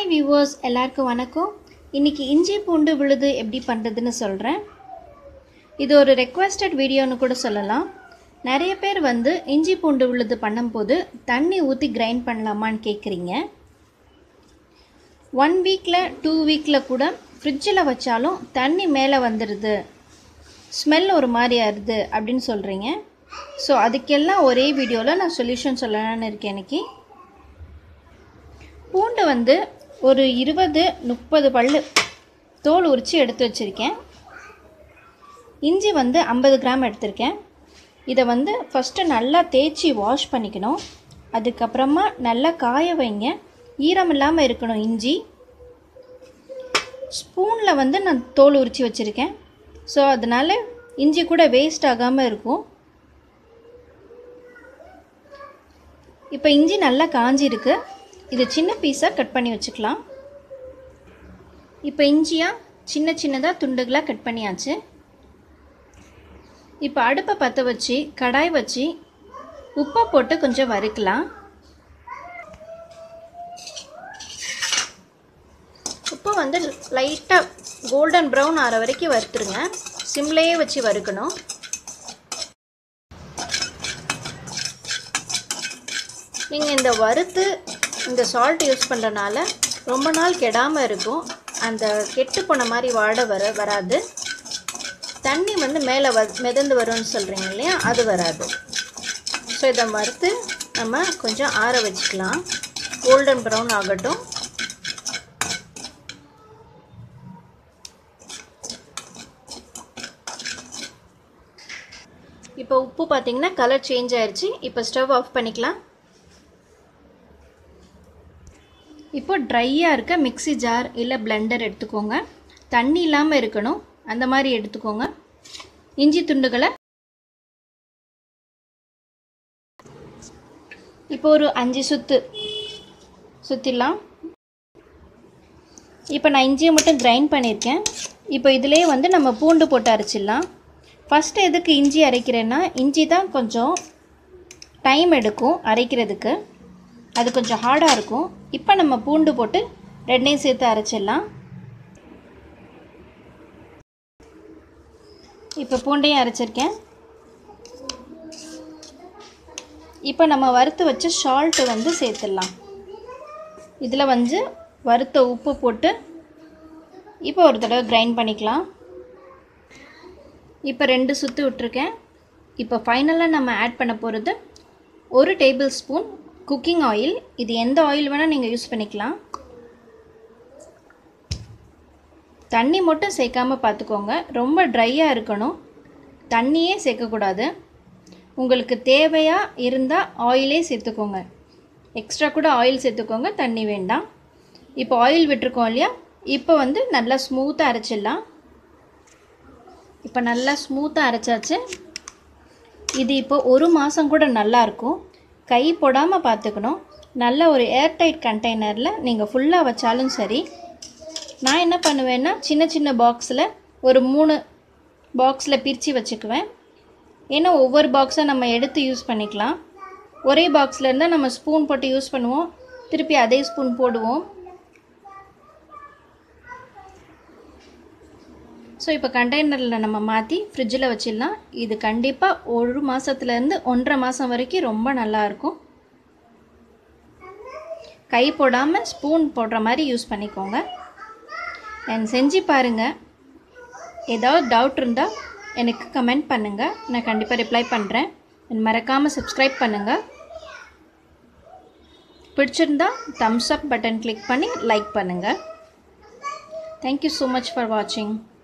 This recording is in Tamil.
ஹாய் வியூவர்ஸ் எல்லாருக்கும் வணக்கம் இன்றைக்கி இஞ்சி பூண்டு விழுது எப்படி பண்ணுறதுன்னு சொல்கிறேன் இது ஒரு ரெக்வஸ்டட் வீடியோன்னு கூட சொல்லலாம் நிறைய பேர் வந்து இஞ்சி பூண்டு விழுது பண்ணும்போது தண்ணி ஊற்றி கிரைண்ட் பண்ணலாமான்னு கேட்குறீங்க ஒன் வீக்கில் டூ வீக்கில் கூட ஃப்ரிட்ஜில் வச்சாலும் தண்ணி மேலே வந்துடுது ஸ்மெல் ஒரு மாதிரி ஆறுது அப்படின்னு சொல்கிறீங்க ஸோ அதுக்கெல்லாம் ஒரே வீடியோவில் நான் சொல்யூஷன் சொல்லலான்னு இருக்கேன் இன்னைக்கு பூண்டு வந்து ஒரு இருபது முப்பது பல்லு தோல் உரித்து எடுத்து வச்சுருக்கேன் இஞ்சி வந்து ஐம்பது கிராம் எடுத்திருக்கேன் இதை வந்து ஃபஸ்ட்டு நல்லா தேய்ச்சி வாஷ் பண்ணிக்கணும் அதுக்கப்புறமா நல்லா காய வைங்க ஈரம் இல்லாமல் இருக்கணும் இஞ்சி ஸ்பூனில் வந்து நான் தோல் உரித்து வச்சுருக்கேன் ஸோ அதனால் இஞ்சி கூட வேஸ்ட் ஆகாமல் இருக்கும் இப்போ இஞ்சி நல்லா காஞ்சிருக்கு இது சின்ன பீஸாக கட் பண்ணி வச்சுக்கலாம் இப்போ இஞ்சியாக சின்ன சின்னதாக துண்டுகளாக கட் பண்ணியாச்சு இப்போ அடுப்பை பற்ற வச்சு கடாய் வச்சு உப்பை போட்டு கொஞ்சம் வறுக்கலாம் உப்பை வந்து லைட்டாக கோல்டன் ப்ரௌன் ஆகிற வரைக்கும் வறுத்துருங்க சிம்லேயே வச்சு வறுக்கணும் நீங்கள் இந்த வறுத்து இந்த சால்ட் யூஸ் பண்ணுறனால ரொம்ப நாள் கெடாமல் இருக்கும் அந்த கெட்டு போன மாதிரி வாட வர வராது தண்ணி வந்து மேலே வ மிதந்து வரும்னு சொல்கிறீங்க இல்லையா அது வராது ஸோ இதை வறுத்து நம்ம கொஞ்சம் ஆற வச்சுக்கலாம் கோல்டன் ப்ரௌன் ஆகட்டும் இப்போ உப்பு பார்த்தீங்கன்னா கலர் சேஞ்ச் ஆயிடுச்சு இப்போ ஸ்டவ் ஆஃப் பண்ணிக்கலாம் இப்போ ட்ரையாக இருக்க மிக்ஸி ஜார் இல்லை பிளெண்டர் எடுத்துக்கோங்க தண்ணி இல்லாமல் இருக்கணும் அந்த மாதிரி எடுத்துக்கோங்க இஞ்சி துண்டுகளை இப்போ ஒரு அஞ்சு சுத்து சுற்றிடலாம் இப்போ நான் இஞ்சியை மட்டும் கிரைண்ட் பண்ணியிருக்கேன் இப்போ இதிலே வந்து நம்ம பூண்டு போட்டு அரைச்சிடலாம் ஃபஸ்ட்டு எதுக்கு இஞ்சி அரைக்கிறேன்னா இஞ்சி தான் கொஞ்சம் டைம் எடுக்கும் அரைக்கிறதுக்கு அது கொஞ்சம் ஹார்டாக இருக்கும் இப்போ நம்ம பூண்டு போட்டு ரெண்டையும் சேர்த்து அரைச்சிடலாம் இப்போ பூண்டையும் அரைச்சிருக்கேன் இப்போ நம்ம வறுத்து வச்ச சால்ட்டு வந்து சேர்த்துடலாம் இதில் வந்து வறுத்த உப்பு போட்டு இப்போ ஒரு தடவை கிரைண்ட் பண்ணிக்கலாம் இப்போ ரெண்டு சுற்று விட்டுருக்கேன் இப்போ ஃபைனலாக நம்ம ஆட் பண்ண போகிறது ஒரு டேபிள் ஸ்பூன் குக்கிங் ஆயில் இது எந்த ஆயில் வேணால் நீங்கள் யூஸ் பண்ணிக்கலாம் தண்ணி மட்டும் சேர்க்காமல் பார்த்துக்கோங்க ரொம்ப ட்ரையாக இருக்கணும் தண்ணியே சேர்க்கக்கூடாது உங்களுக்கு தேவையாக இருந்தால் ஆயிலே சேர்த்துக்கோங்க எக்ஸ்ட்ரா கூட ஆயில் சேர்த்துக்கோங்க தண்ணி வேண்டாம் இப்போ ஆயில் விட்டுருக்கோம் இல்லையா இப்போ வந்து நல்லா ஸ்மூத்தாக அரைச்சிடலாம் இப்போ நல்லா ஸ்மூத்தாக அரைச்சாச்சு இது இப்போ ஒரு மாதம் கூட நல்லாயிருக்கும் கை போடாமல் பார்த்துக்கணும் நல்ல ஒரு ஏர்டைட் கண்டெய்னரில் நீங்கள் ஃபுல்லாக வச்சாலும் சரி நான் என்ன பண்ணுவேன்னா சின்ன சின்ன பாக்ஸில் ஒரு மூணு பாக்ஸில் பிரித்து வச்சுக்குவேன் ஏன்னா ஒவ்வொரு பாக்ஸை நம்ம எடுத்து யூஸ் பண்ணிக்கலாம் ஒரே பாக்ஸில் இருந்தால் நம்ம ஸ்பூன் போட்டு யூஸ் பண்ணுவோம் திருப்பி அதே ஸ்பூன் போடுவோம் ஸோ இப்போ கண்டெய்னரில் நம்ம மாற்றி ஃப்ரிட்ஜில் வச்சிடலாம் இது கண்டிப்பாக ஒரு மாதத்துலேருந்து ஒன்றரை மாதம் வரைக்கும் ரொம்ப நல்லாயிருக்கும் கை போடாமல் ஸ்பூன் போடுற மாதிரி யூஸ் பண்ணிக்கோங்க அண்ட் செஞ்சு பாருங்கள் ஏதாவது டவுட் இருந்தால் எனக்கு கமெண்ட் பண்ணுங்கள் நான் கண்டிப்பாக ரிப்ளை பண்ணுறேன் அண்ட் மறக்காமல் சப்ஸ்கிரைப் பண்ணுங்கள் பிடிச்சிருந்தா தம்ஸ் அப் பட்டன் கிளிக் பண்ணி லைக் பண்ணுங்கள் தேங்க்யூ ஸோ மச் ஃபார் வாட்சிங்